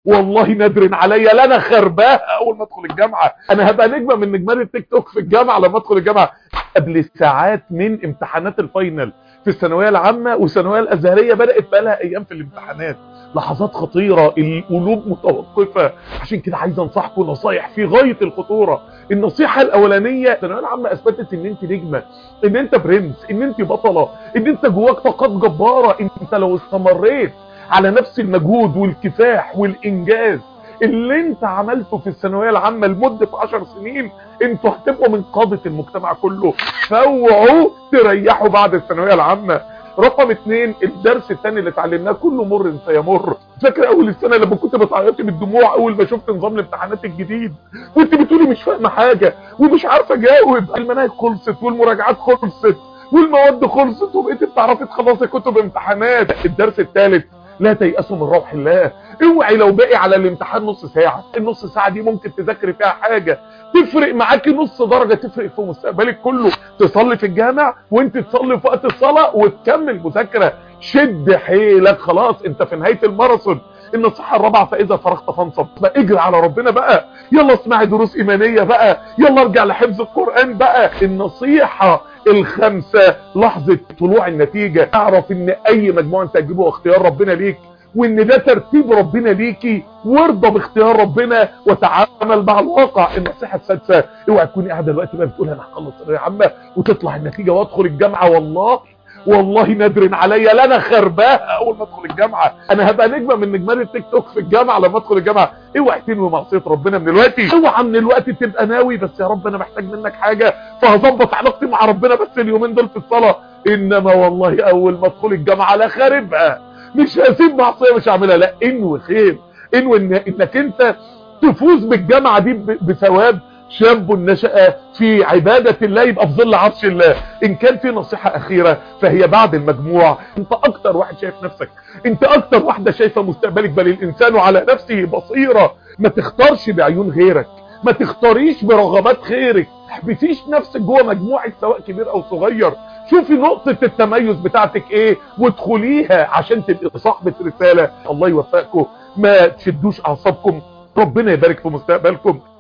والله نادر عليا لا انا خرباها اول ما ادخل الجامعه انا هبقى نجمه من نجمان التيك توك في الجامعه لما ادخل الجامعه قبل ساعات من امتحانات الفاينل في الثانويه العامه والثانويه الازهريه بدات بقى لها ايام في الامتحانات لحظات خطيره القلوب متوقفه عشان كده عايز انصحكم نصايح في غايه الخطوره النصيحه الاولانيه الثانويه العامه اثبتت ان انت نجمه ان انت برنس ان انت بطله ان انت جواك طاقات جباره انت لو استمريت على نفس المجهود والكفاح والانجاز اللي انت عملته في الثانويه العامه لمده 10 سنين انتوا هتبقوا من قاده المجتمع كله فاوعوا تريحوا بعد الثانويه العامه رقم اتنين الدرس الثاني اللي اتعلمناه كله مر سيمر فاكر اول السنه لما كنت بتعيطي بالدموع اول ما شفت نظام الامتحانات الجديد وانت بتقولي مش فاهمه حاجه ومش عارفه اجاوب المناهج خلصت والمراجعات خلصت والمواد خلصت وبقيتي بتعرفي تخلصي كتب امتحانات الدرس الثالث لا تيأسوا من روح الله اوعي لو باقي على الامتحان نص ساعة النص ساعة دي ممكن تذاكري فيها حاجة تفرق معاكي نص درجة تفرق في مستقبلك كله تصلي في الجامع وانت تصلي في وقت الصلاة وتكمل مذاكرة شد حيلك خلاص انت في نهاية الماراثون النصيحة الرابعة فإذا فرغت فانصب بقى اجري على ربنا بقى يلا اسمعي دروس إيمانية بقى يلا ارجع لحفظ القرآن بقى النصيحة الخمسة لحظة طلوع النتيجة اعرف ان اي مجموعة انت هتجيبه اختيار ربنا ليك وان ده ترتيب ربنا ليكي وارضى باختيار ربنا وتعامل مع الواقع النصيحة السادسة اوعى تكوني قاعدة دلوقتي بقى بتقول انا هخلص ثانويه عامة وتطلع النتيجة وادخل الجامعة والله والله نادر عليا لا انا خرباها اول ما ادخل الجامعه انا هبقى نجمه من نجمان التيك توك في الجامعه لما ادخل الجامعه اوعى تنوي معصيه ربنا من الوقت اوعى من الوقت تبقى ناوي بس يا رب انا محتاج منك حاجه فهظبط علاقتي مع ربنا بس اليومين دول في الصلاه انما والله اول ما ادخل الجامعه لا خاربها مش هسيب معصيه مش هعملها لا انوي خير انوي إن انك انت تفوز بالجامعه دي بثواب شاب نشأ في عبادة الله يبقى في ظل عرش الله ان كان في نصيحة اخيرة فهي بعد المجموع انت اكتر واحد شايف نفسك انت اكتر واحدة شايفة مستقبلك بل الانسان على نفسه بصيرة ما تختارش بعيون غيرك ما تختاريش برغبات غيرك تحبسيش نفسك جوه مجموعة سواء كبير او صغير شوفي نقطة التميز بتاعتك ايه وادخليها عشان تبقي صاحبة رسالة الله يوفقكم ما تشدوش اعصابكم ربنا يبارك في مستقبلكم